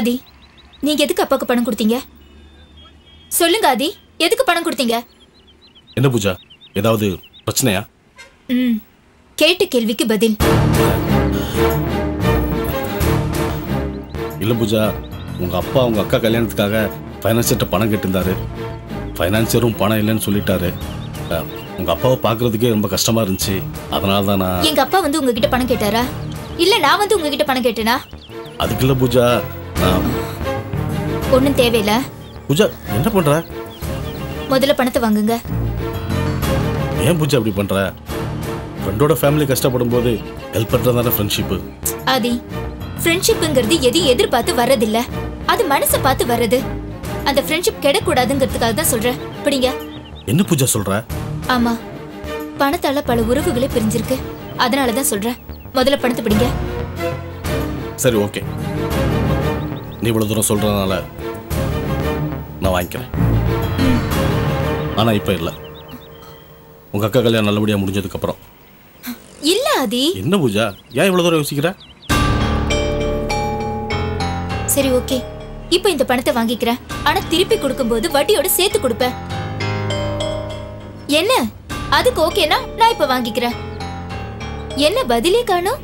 ஆதி நீங்க எதுக்கு அப்பாவுக்கு பணம் கொடுத்தீங்க சொல்லுங்க ஆதி எதுக்கு பணம் கொடுத்தீங்க என்ன பூஜா ஏதாவது பிரச்சனையா ம் கேட்ட கேள்விக்கு பதில் இல்லை பூஜா உங்கள் அப்பா உங்கள் அக்கா கல்யாணத்துக்காக ஃபைனான்சியர்கிட்ட பணம் கேட்டிருந்தாரு ஃபைனான்சியரும் பணம் இல்லைன்னு சொல்லிட்டாரு அஹ், உங்கள் அப்பாவை பார்க்குறதுக்கே ரொம்ப கஷ்டமாக இருந்துச்சு அதனால தான் நான் எங்க அப்பா வந்து உங்ககிட்ட பணம் கேட்டாரா இல்ல நான் வந்து உங்ககிட்ட பணம் கேட்டேனா அதுக்கு இல்லை பூஜா நான் ஒன்றும் தேவையில்ல பூஜா என்ன பண்ணுற முதல்ல பணத்தை வாங்குங்க ஏன் பூஜா அப்படி பண்ணுற ஃப்ரெண்டோட ஃபேமிலி கஷ்டப்படும் போது ஹெல்ப் பண்ணுறது தானே ஃப்ரெண்ட்ஷிப்பு ஆதி ஃப்ரெண்ட்ஷிப்புங்கிறது எதையும் எதிர்பார்த்து வர்றதில்ல அது மனசை பார்த்து வர்றது அந்த ஃப்ரெண்ட்ஷிப் கெடக்கூடாதுங்கிறதுக்காக தான் சொல்றேன் பிடிங்க என்ன பூஜா சொல்கிற ஆமா பணத்தால பல உறவுகளே பிரிஞ்சிருக்கு அதனால தான் சொல்றேன் முதல்ல பணத்தை பிடிங்க சரி ஓகே நீ இவ்வளோ தூரம் சொல்கிறதுனால நான் வாங்கிக்கிறேன் ஆனால் இப்போ இல்லை உங்கள் அக்கா கல்யாணம் நல்லபடியாக முடிஞ்சதுக்கப்புறம் இல்ல ஆதி என்ன பூஜா ஏன் இவ்வளோ தூரம் யோசிக்கிற சரி ஓகே இப்போ இந்த பணத்தை வாங்கிக்கிறேன் ஆனா திருப்பி கொடுக்கும்போது வட்டியோட சேர்த்து கொடுப்பேன் என்ன அதுக்கு ஓகேனா நான் இப்ப வாங்கிக்கிறேன் என்ன பதிலே காணோம்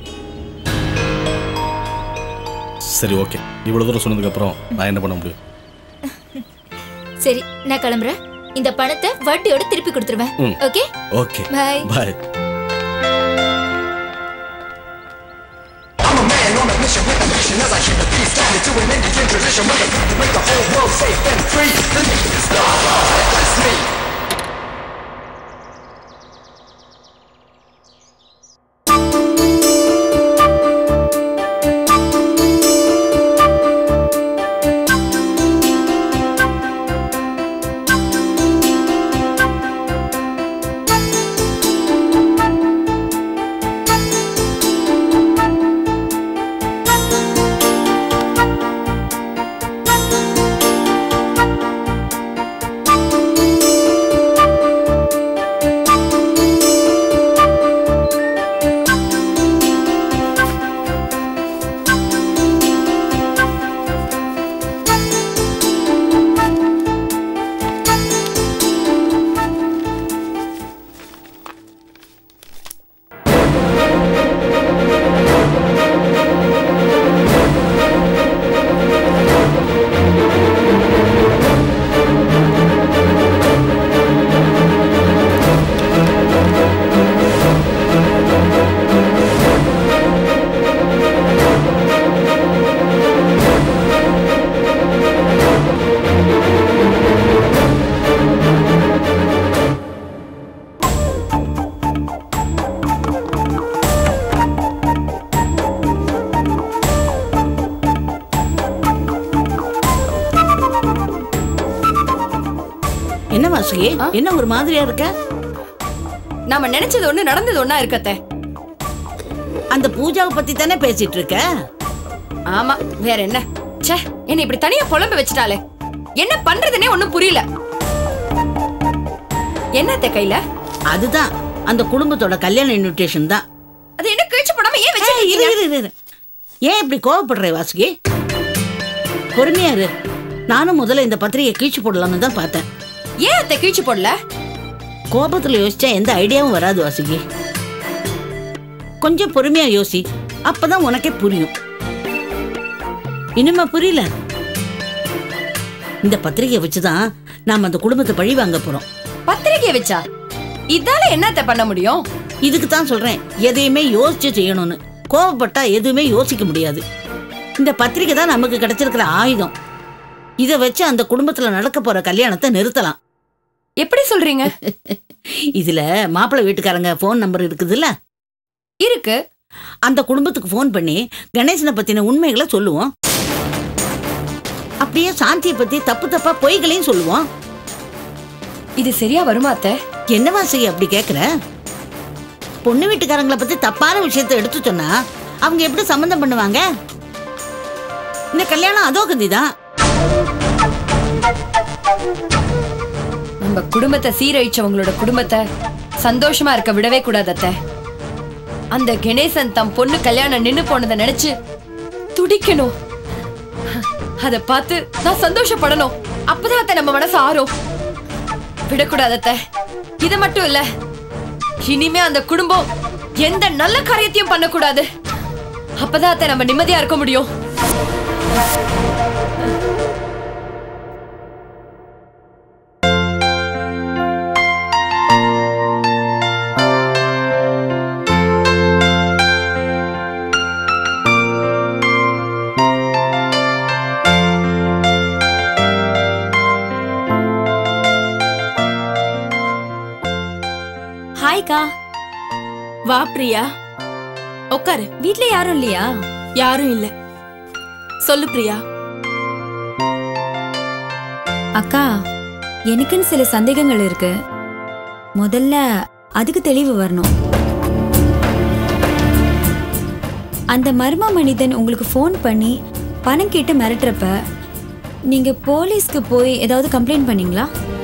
சரி ஓகே இவ்வளோ தூரம் சொன்னதுக்கப்புறம் நான் என்ன பண்ண முடியும் சரி நான் கிளம்புறேன் இந்த பணத்தை வட்டியோட திருப்பி கொடுத்துருவேன் ம். Okay okay bye bye I'm a man on a mission with a mission as I hit the beat. Started to an Indian tradition with a to make the whole world safe and free. The need is love, that's me. என்ன வாசுகி என்ன ஒரு மாதிரியா இருக்க நாம நினைச்சது ஒண்ணு நடந்தது ஒண்ணா இருக்கத்தே அந்த பூஜாவை பத்தி தானே பேசிட்டு இருக்க ஆமா வேற என்ன ச்சே என்ன இப்படி தனியா புலம்ப வச்சுட்டாலே என்ன பண்றதுனே ஒண்ணும் புரியல என்னத்த கையில அதுதான் அந்த குடும்பத்தோட கல்யாண இன்விடேஷன் தான் அது என்ன கிழிச்சு போடாம ஏன் ஏய், இரு, வச்சிருக்கீங்க இரு, இரு, இரு. ஏன் இப்படி கோவப்படுற வாசுகி பொறுமையா இரு நானும் முதல்ல இந்த பத்திரிகை கீழ்ச்சி போடலாம்னு தான் பார்த்தேன் ஏன் அத்தை கிழிச்சு போடல கோபத்துல யோசிச்சா எந்த ஐடியாவும் வராது வாசுகி கொஞ்சம் பொறுமையா யோசி அப்பதான் உனக்கே புரியும் இனிமே புரியல இந்த பத்திரிகையை வச்சுதான் நாம அந்த குடும்பத்தை பழி வாங்க போறோம் பத்திரிக்கை வச்சா இதால என்னத்த பண்ண முடியும் இதுக்கு தான் சொல்றேன் எதையுமே யோசிச்சு செய்யணும்னு கோவப்பட்டா எதுவுமே யோசிக்க முடியாது இந்த பத்திரிக்கை தான் நமக்கு கிடைச்சிருக்கிற ஆயுதம் இதை வச்சு அந்த குடும்பத்துல நடக்க போற கல்யாணத்தை நிறுத்தலாம் எப்படி சொல்றீங்க இதுல மாப்பிள்ளை வீட்டுக்காரங்க ஃபோன் நம்பர் இருக்குதுல்ல இருக்கு அந்த குடும்பத்துக்கு ஃபோன் பண்ணி கணேசனை பத்தின உண்மைகளை சொல்லுவோம் அப்படியே சாந்தியை பத்தி தப்பு தப்பா பொய்களையும் சொல்லுவோம் இது சரியா வருமா அத்தை என்னவா செய்ய அப்படி கேக்குற பொண்ணு வீட்டுக்காரங்களை பத்தி தப்பான விஷயத்த எடுத்து சொன்னா அவங்க எப்படி சம்மந்தம் பண்ணுவாங்க இந்த கல்யாணம் அதோ கதி தான் நம்ம குடும்பத்தை சீரழிச்சவங்களோட குடும்பத்தை சந்தோஷமா இருக்க விடவே கூடாது அத்தை அந்த கணேசன் தம் பொண்ணு கல்யாணம் நின்னு போனதை நினைச்சு துடிக்கணும் அத பார்த்து நான் சந்தோஷப்படணும் அப்பதான் அத்தை நம்ம மனசு ஆறும் விடக்கூடாது அத்தை இது மட்டும் இல்ல இனிமே அந்த குடும்பம் எந்த நல்ல காரியத்தையும் பண்ணக்கூடாது அப்பதான் அத்தை நம்ம நிம்மதியா இருக்க முடியும் ஹாய்க்கா வா பிரியா உட்காரு வீட்ல யாரும் இல்லையா யாரும் இல்ல சொல்லு பிரியா அக்கா எனக்குன்னு சில சந்தேகங்கள் இருக்கு முதல்ல அதுக்கு தெளிவு வரணும் அந்த மர்ம மனிதன் உங்களுக்கு ஃபோன் பண்ணி பணம் கேட்டு மிரட்டுறப்ப நீங்க போலீஸ்க்கு போய் ஏதாவது கம்ப்ளைண்ட் பண்ணீங்களா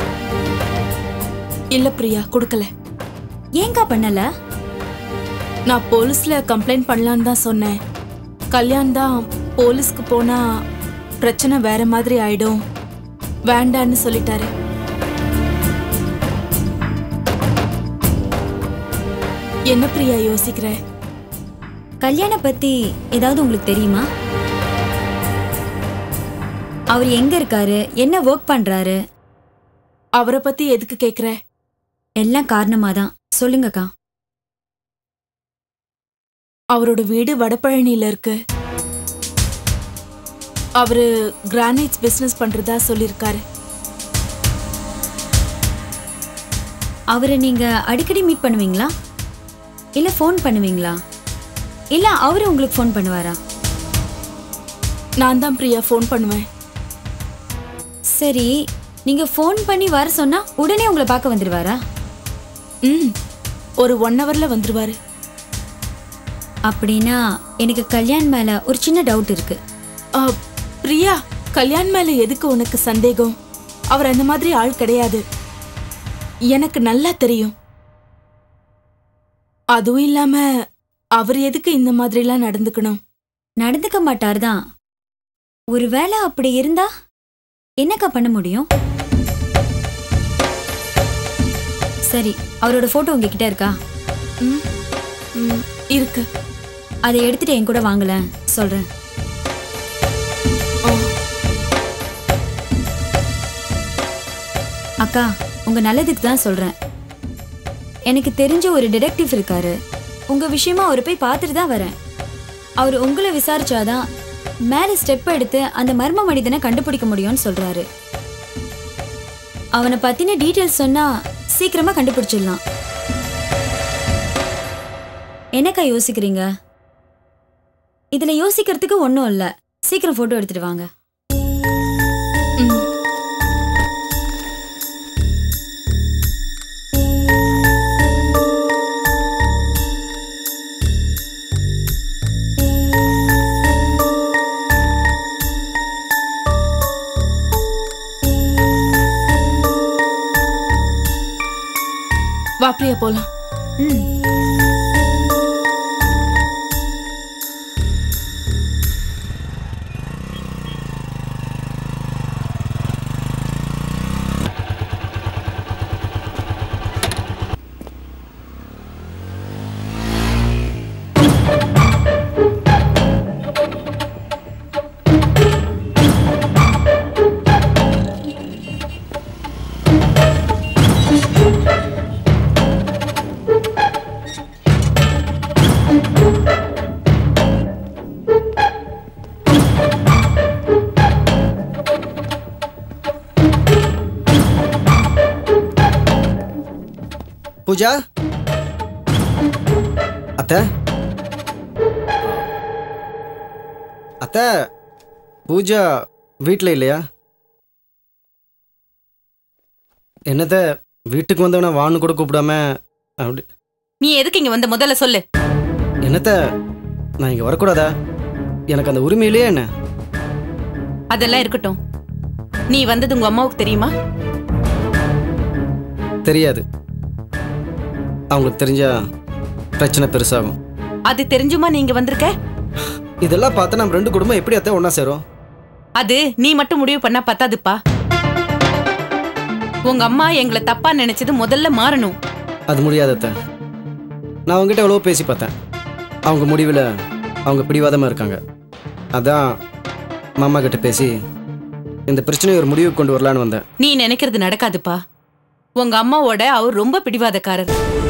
இல்ல பிரியா கொடுக்கல ஏங்கா பண்ணல நான் போலீஸ்ல கம்ப்ளைண்ட் பண்ணலான்னு தான் சொன்னேன் கல்யாண் தான் போலீஸ்க்கு போனா பிரச்சனை வேற மாதிரி ஆயிடும் வேண்டான்னு சொல்லிட்டாரு என்ன பிரியா யோசிக்கிற கல்யாண பத்தி ஏதாவது உங்களுக்கு தெரியுமா அவர் எங்க இருக்காரு என்ன ஒர்க் பண்றாரு அவரை பத்தி எதுக்கு கேக்குற எல்லாம் காரணமா தான் சொல்லுங்கக்கா அவரோட வீடு வடபழனியில இருக்கு அவரு கிரானைட்ஸ் பிசினஸ் பண்றதா சொல்லியிருக்காரு அவரை நீங்க அடிக்கடி மீட் பண்ணுவீங்களா இல்ல ஃபோன் பண்ணுவீங்களா இல்ல அவரு உங்களுக்கு ஃபோன் பண்ணுவாரா நான் தான் பிரியா ஃபோன் பண்ணுவேன் சரி நீங்க ஃபோன் பண்ணி வர சொன்னா உடனே உங்களை பார்க்க வந்துடுவாரா ம் ஒரு ஒன் ஹவர்ல வந்துருவாரு அப்படின்னா எனக்கு கல்யாண் மேல ஒரு சின்ன டவுட் இருக்கு ஆ, பிரியா கல்யாண் மேல எதுக்கு உனக்கு சந்தேகம் அவர் அந்த மாதிரி ஆள் கிடையாது எனக்கு நல்லா தெரியும் அதுவும் இல்லாம அவர் எதுக்கு இந்த மாதிரிலாம் நடந்துக்கணும் நடந்துக்க மாட்டார் தான் ஒருவேளை அப்படி இருந்தா என்னக்கா பண்ண முடியும் சரி அவரோட போட்டோ உங்ககிட்ட இருக்கா ம், ம், இருக்கு அதை எடுத்துட்டு என் கூட வாங்கல சொல்றேன் அக்கா உங்க நல்லதுக்கு தான் சொல்றேன் எனக்கு தெரிஞ்ச ஒரு டிடெக்டிவ் இருக்காரு உங்க விஷயமா அவரை போய் பார்த்துட்டு தான் வரேன் அவர் உங்களை விசாரிச்சாதான் மேல ஸ்டெப் எடுத்து அந்த மர்ம மனிதனை கண்டுபிடிக்க முடியும்னு சொல்றாரு அவனை பத்தின டீட்டெயில்ஸ் சொன்னா சீக்கிரமா கண்டுபிடிச்சிடலாம் என்னக்கா யோசிக்கிறீங்க இதுல யோசிக்கிறதுக்கு ஒன்றும் இல்லை சீக்கிரம் போட்டோ எடுத்துட்டு வாங்க ம். வா பிரியா போலாம் ம் பூஜா அத்தை அத்தை பூஜா வீட்டில் இல்லையா என்னத்த வீட்டுக்கு வந்தவன வான்னு கூட கூப்பிடாம அப்படி நீ எதுக்கு இங்க வந்த முதல்ல சொல்லு என்னத்த நான் இங்கே வரக்கூடாதா எனக்கு அந்த உரிமை இல்லையா என்ன அதெல்லாம் இருக்கட்டும் நீ வந்தது உங்க அம்மாவுக்கு தெரியுமா தெரியாது அவங்களுக்கு தெரிஞ்சா பிரச்சனை பெருசாகும் அது தெரிஞ்சுமா நீங்க வந்திருக்க இதெல்லாம் பார்த்தா நம்ம ரெண்டு குடும்பம் எப்படி அத்தை ஒன்றா சேரும் அது நீ மட்டும் முடிவு பண்ணா பத்தாதுப்பா உங்க அம்மா எங்களை தப்பா நினைச்சது முதல்ல மாறணும் அது முடியாது அத்தை நான் அவங்ககிட்ட எவ்வளோ பேசி பார்த்தேன் அவங்க முடிவில் அவங்க பிடிவாதமாக இருக்காங்க அதான் மாமா கிட்ட பேசி இந்த பிரச்சனையை ஒரு முடிவுக்கு கொண்டு வரலான்னு வந்தேன் நீ நினைக்கிறது நடக்காதுப்பா உங்க அம்மாவோட அவர் ரொம்ப பிடிவாதக்காரர்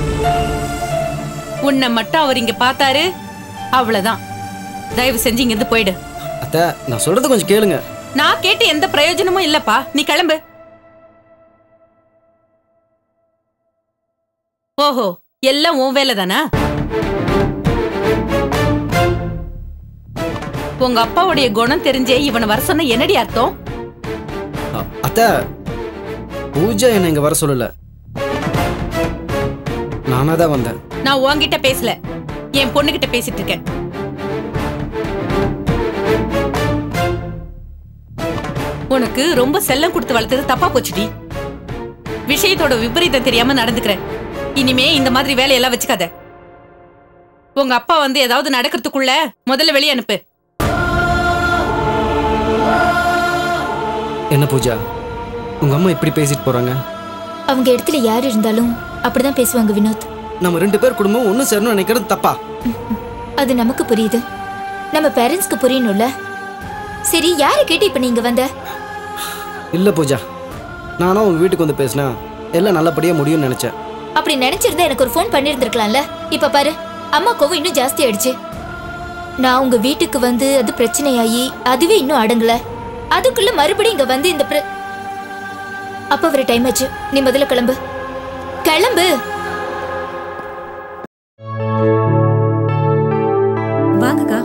உன்னை மட்டும் அவர் இங்க பார்த்தாரு அவ்வளவுதான் தயவு செஞ்சு இங்கிருந்து போயிடு அத்தை நான் சொல்கிறது கொஞ்சம் கேளுங்க நான் கேட்டு எந்த பிரயோஜனமும் இல்லப்பா நீ கிளம்பு ஓஹோ எல்லாம் உன் வேலை தானா உங்க அப்பாவுடைய குணம் தெரிஞ்சே இவனை வர சொன்ன என்னடி அர்த்தம் அ- அத்தை பூஜா என்னை இங்கே வர சொல்லலை நானாக தான் வந்தேன் நான் உன்கிட்ட பேசல என் பொண்ணுகிட்ட பேசிட்டு இருக்கேன் உனக்கு ரொம்ப செல்லம் கொடுத்து வளர்த்தது தப்பா போச்சுடி விஷயத்தோட விபரீதம் தெரியாம நடந்துக்கிறேன் இனிமே இந்த மாதிரி வேலையெல்லாம் வச்சுக்காத உங்க அப்பா வந்து ஏதாவது நடக்கிறதுக்குள்ள முதல்ல வெளியே அனுப்பு என்ன பூஜா உங்கள் அம்மா இப்படி பேசிட்டு போகிறாங்க அவங்க இடத்துல யார் இருந்தாலும் அப்படிதான் பேசுவாங்க வினோத் நம்ம ரெண்டு பேர் குடும்பம் ஒன்று சேரணும்னு நினைக்கிறது தப்பா அது நமக்கு புரியுது நம்ம பேரண்ட்ஸ்க்கு புரியணும்ல சரி யாரை கேட்டு இப்ப நீங்க வந்த இல்லை பூஜா நானும் உங்கள் வீட்டுக்கு வந்து பேசினா எல்லாம் நல்லபடியாக முடியும்னு நினச்சேன் அப்படி நினைச்சிருந்தா எனக்கு ஒரு ஃபோன் பண்ணியிருந்திருக்கலாம்ல இப்ப பாரு அம்மா கோவம் இன்னும் ஜாஸ்தி ஆயிடுச்சு நான் உங்க வீட்டுக்கு வந்து அது பிரச்சனையாகி அதுவே இன்னும் அடங்கல அதுக்குள்ள மறுபடியும் இங்க வந்து இந்த பிர- அப்ப வர டைம் ஆச்சு நீ முதல்ல கிளம்பு கிளம்பு வாங்கக்கா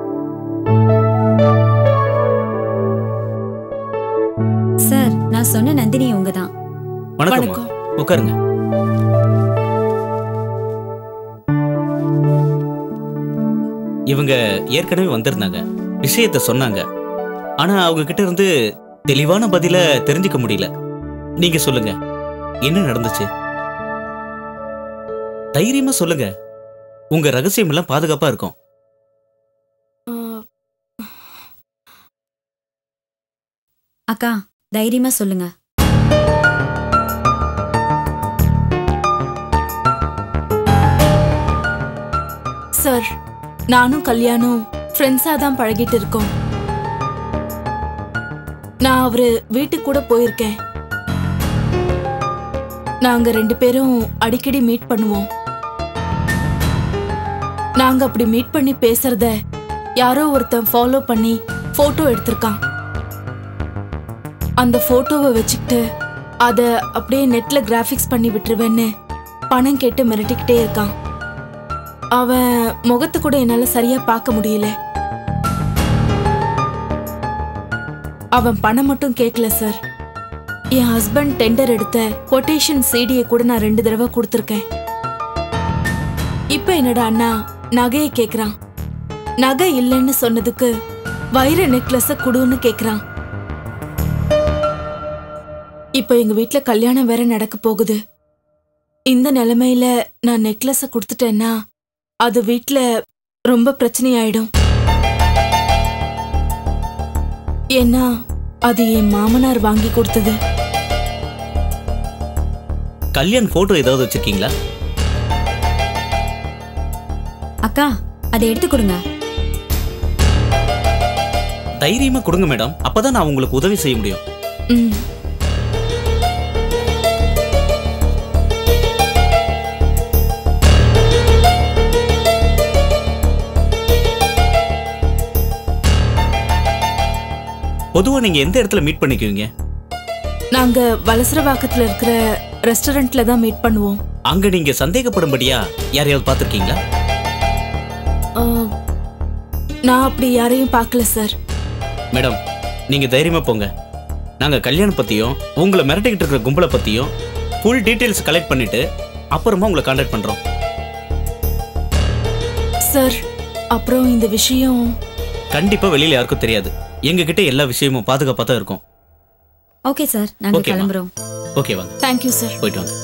சார் நான் சொன்ன நந்தினி உங்க தான் வணக்கம் வணக்கம். உட்காருங்க இவங்க ஏற்கனவே வந்திருந்தாங்க விஷயத்த சொன்னாங்க ஆனா அவங்க கிட்ட இருந்து தெளிவான பதில தெரிஞ்சுக்க முடியல நீங்க சொல்லுங்க என்ன நடந்துச்சு தைரியமா சொல்லுங்க உங்க ரகசியம் எல்லாம் பாதுகாப்பா இருக்கும் அக்கா தைரியமா சொல்லுங்க சார் நானும் கல்யாணம் ஃப்ரெண்ட்ஸாக தான் பழகிட்டு இருக்கோம் நான் அவரு வீட்டுக்கு கூட போயிருக்கேன் நாங்க ரெண்டு பேரும் அடிக்கடி மீட் பண்ணுவோம் நாங்க அப்படி மீட் பண்ணி பேசுறத யாரோ ஒருத்தன் ஃபாலோ பண்ணி போட்டோ எடுத்திருக்கான் அந்த போட்டோவை வச்சுக்கிட்டு அதை அப்படியே நெட்ல கிராஃபிக்ஸ் பண்ணி விட்டுருவேன்னு பணம் கேட்டு மிரட்டிக்கிட்டே இருக்கான் அவன் முகத்தை கூட என்னால சரியா பார்க்க முடியல அவன் பணம் மட்டும் கேட்கல சார் என் ஹஸ்பண்ட் டெண்டர் எடுத்த கொட்டேஷன் சிடியை கூட நான் ரெண்டு தடவை கொடுத்துருக்கேன் இப்ப என்னடா அண்ணா நகையை கேக்குறான் நகை இல்லைன்னு சொன்னதுக்கு வைர நெக்லஸ குடுன்னு கேக்குறான் இப்ப எங்க வீட்ல கல்யாணம் வேற நடக்க போகுது இந்த நிலைமையில நான் நெக்லஸ கொடுத்துட்டேன்னா அது வீட்ல ரொம்ப பிரச்சனையாயிடும் ஏன்னா அது என் மாமனார் வாங்கி கொடுத்தது கல்யாண் போட்டோ ஏதாவது வச்சிருக்கீங்களா அக்கா அதை எடுத்து கொடுங்க தைரியமா கொடுங்க மேடம் அப்பதான் நான் உங்களுக்கு உதவி செய்ய முடியும் ம் பொதுவா நீங்க எந்த இடத்துல மீட் பண்ணிக்குவீங்க நாங்க வலசரவாக்கத்துல இருக்கிற ரெஸ்டாரண்ட்ல தான் மீட் பண்ணுவோம் அங்க நீங்க சந்தேகப்படும்படியா யாரையாவது பார்த்திருக்கீங்களா ஆ, நான் அப்படி யாரையும் பார்க்கல சார் மேடம் நீங்க தைரியமா போங்க நாங்க கல்யாணம் பத்தியும் உங்களை மிரட்டிக்கிட்டு இருக்கிற கும்பலை பத்தியும் ஃபுல் டீடைல்ஸ் கலெக்ட் பண்ணிட்டு அப்புறமா உங்களை கான்டாக்ட் பண்றோம் சார் அப்புறம் இந்த விஷயம் கண்டிப்பா வெளியில யாருக்கும் தெரியாது எங்க கிட்ட எல்லா விஷயமும் பாதுகாப்பா தான் இருக்கும் ஓகே சார் நாங்க ஓகேம்மா. கிளம்புறோம் ஓகே வாங்க தேங்க்யூ சார் போயிட்டு வாங்க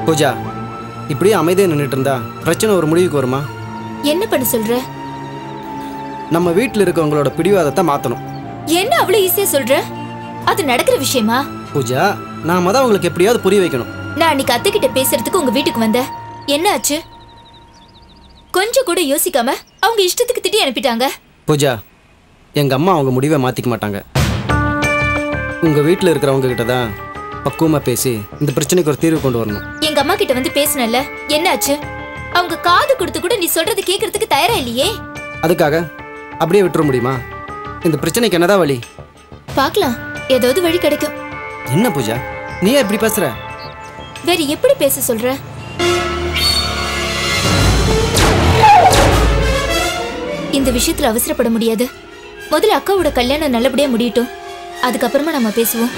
பூஜா இப்படியே அமைதியாக நின்றுட்டு இருந்தா பிரச்சனை ஒரு முடிவுக்கு வருமா என்ன பண்ண சொல்ற நம்ம வீட்டில் இருக்கவங்களோட பிடிவாதத்தை மாற்றணும் என்ன அவ்வளவு ஈஸியா சொல்ற அது நடக்கிற விஷயமா பூஜா நாம தான் அவங்களுக்கு எப்படியாவது புரிய வைக்கணும் நான் அன்னைக்கு அத்தை கிட்ட பேசுறதுக்கு உங்க வீட்டுக்கு வந்தேன் என்ன ஆச்சு கொஞ்சம் கூட யோசிக்காம அவங்க இஷ்டத்துக்கு திட்டி அனுப்பிட்டாங்க பூஜா எங்கள் அம்மா அவங்க முடிவை மாற்றிக்க மாட்டாங்க உங்கள் வீட்டில் இருக்கிறவங்க கிட்ட தான் பக்குவமாக பேசி இந்த பிரச்சனைக்கு ஒரு தீர்வு கொண்டு வரணும் எங்க அம்மா கிட்ட வந்து பேசினல என்ன ஆச்சு அவங்க காது கொடுத்து கூட நீ சொல்றது கேக்குறதுக்கு தயாரா இல்லையே அதுக்காக அப்படியே விட்டுற முடியுமா இந்த பிரச்சனைக்கு என்னதான் வழி பார்க்கலாம் ஏதாவது வழி கிடைக்கும் என்ன பூஜா நீ ஏன் இப்படி பேசுற வேற எப்படி பேச சொல்ற இந்த விஷயத்துல அவசரப்பட முடியாது முதல்ல அக்காவோட கல்யாணம் நல்லபடியா முடியட்டும் அதுக்கப்புறமா நம்ம பேசுவோம்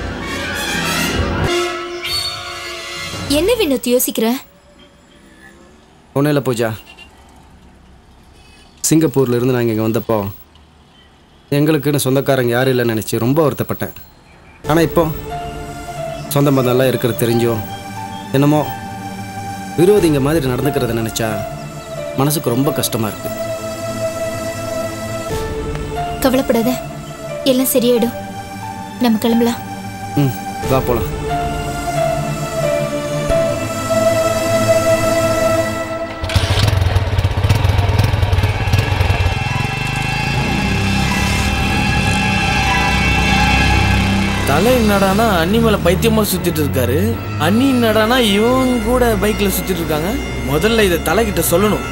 என்ன வினோத் யோசிக்கிற ஒன்றும் இல்லை பூஜா சிங்கப்பூர்ல இருந்து நாங்கள் இங்கே வந்தப்போ எங்களுக்குன்னு சொந்தக்காரங்க யாரும் இல்லைன்னு நினச்சி ரொம்ப வருத்தப்பட்டேன் ஆனால் இப்போ சொந்த பந்தம்லாம் இருக்கிறது தெரிஞ்சோ என்னமோ விரோதிங்க மாதிரி நடந்துக்கிறத நினச்சா மனசுக்கு ரொம்ப கஷ்டமாக இருக்குது கவலைப்படாத எல்லாம் சரியாயிடும் நம்ம கிளம்பலாம் ம் வா போகலாம் தலை என்னடானா அண்ணி மேல பைத்தியமா சுத்திட்டு இருக்காரு அண்ணி என்னடானா இவங்க கூட பைக்ல சுத்திட்டு இருக்காங்க முதல்ல இதை தலைகிட்ட சொல்லணும்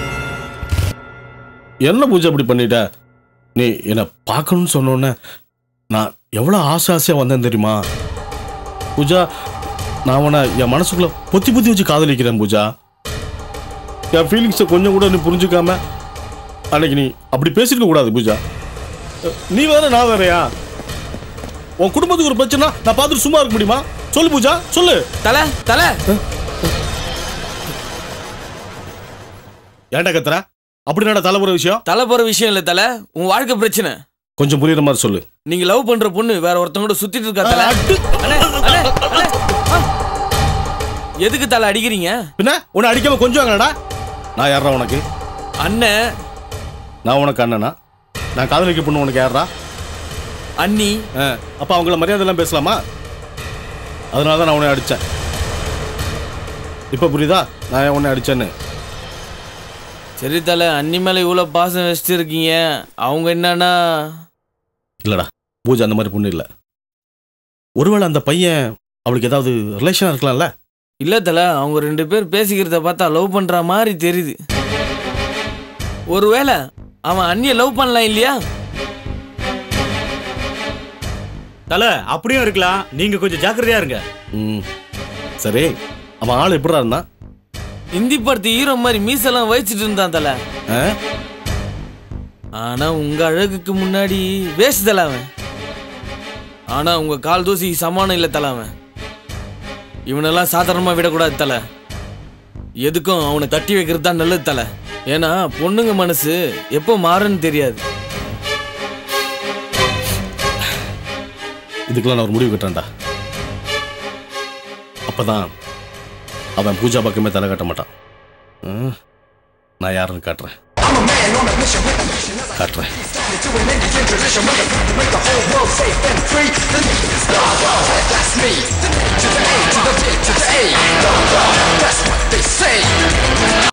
என்ன பூஜை அப்படி பண்ணிட்ட நீ என்னை பார்க்கணும்னு சொன்னோன்னே நான் எவ்வளோ ஆசை ஆசையாக வந்தேன் தெரியுமா பூஜா நான் அவனை என் மனசுக்குள்ள பொத்தி பொத்தி வச்சு காதலிக்கிறேன் பூஜா என் ஃபீலிங்ஸை கொஞ்சம் கூட நீ புரிஞ்சுக்காம அன்னைக்கு நீ அப்படி பேசிருக்க கூடாது பூஜா நீ வேற நான் வேறயா உன் குடும்பத்துக்கு ஒரு பிரச்சனை நான் பார்த்துட்டு சும்மா இருக்க முடியுமா சொல்லு பூஜா சொல்லு தலை தலை ஏன்டா கத்துற அப்படி என்னடா தலைமுறை விஷயம் தலை போற விஷயம் இல்ல தலை உன் வாழ்க்கை பிரச்சனை கொஞ்சம் புரியுற மாதிரி சொல்லு நீங்க லவ் பண்ற பொண்ணு வேற ஒருத்தவங்க கூட சுத்திட்டு இருக்கா தலை அண்ணே, அண்ணே, அண்ணே. ஆ. எதுக்கு தலை அடிக்கிறீங்க பின்ன உன்னை அடிக்காம கொஞ்சம் வாங்கடா நான் யாரா உனக்கு அண்ணன் நான் உனக்கு அண்ணனா நான் காதலிக்க பொண்ணு உனக்கு யாரா அண்ணி அப்ப அவங்கள மரியாதை எல்லாம் பேசலாமா அதனால தான் நான் உன்னை அடிச்சேன் இப்ப புரியுதா நான் ஏன் உன்னை அடிச்சேன்னு சரி தலை அண்ணி மேல இவ்வளவு பாசம் வச்சுட்டு இருக்கீங்க அவங்க என்னன்னா இல்லடா பூஜை அந்த மாதிரி பொண்ணு இல்லை ஒருவேளை அந்த பையன் அவளுக்கு ஏதாவது ரிலேஷனா இருக்கலாம்ல இல்ல தல அவங்க ரெண்டு பேர் பேசிக்கிறத பார்த்தா லவ் பண்ற மாதிரி தெரியுது ஒருவேளை அவன் அண்ணிய லவ் பண்ணலாம் இல்லையா தல அப்படியும் இருக்கலாம் நீங்க கொஞ்சம் ஜாக்கிரதையா இருங்க ம் சரி அவன் ஆள் எப்படிடா இருந்தான் இந்தி படத்து ஹீரோ மாதிரி மீசெல்லாம் வச்சிட்டு இருந்தான் தல ஆ? ஆனா உங்க அழகுக்கு முன்னாடி வேஸ்ட் தல அவன் ஆனா உங்க கால் தூசி சமானம் இல்ல தல அவன் இவனெல்லாம் சாதாரணமா விடக்கூடாது தல எதுக்கும் அவனை தட்டி வைக்கிறது தான் நல்லது தல ஏன்னா பொண்ணுங்க மனசு எப்போ மாறுன்னு தெரியாது இதுக்கெல்லாம் நான் ஒரு முடிவு கட்டேன்டா அப்பதான் அவன் பூஜா பக்கமே தலை காட்ட மாட்டான் ம், நான் யாருன்னு காட்டுறேன் காட்டுறேன் to an Indian tradition with a to make the whole world safe and free. The nigga star, that's me. To the A, to the B, to the A. That's what they say.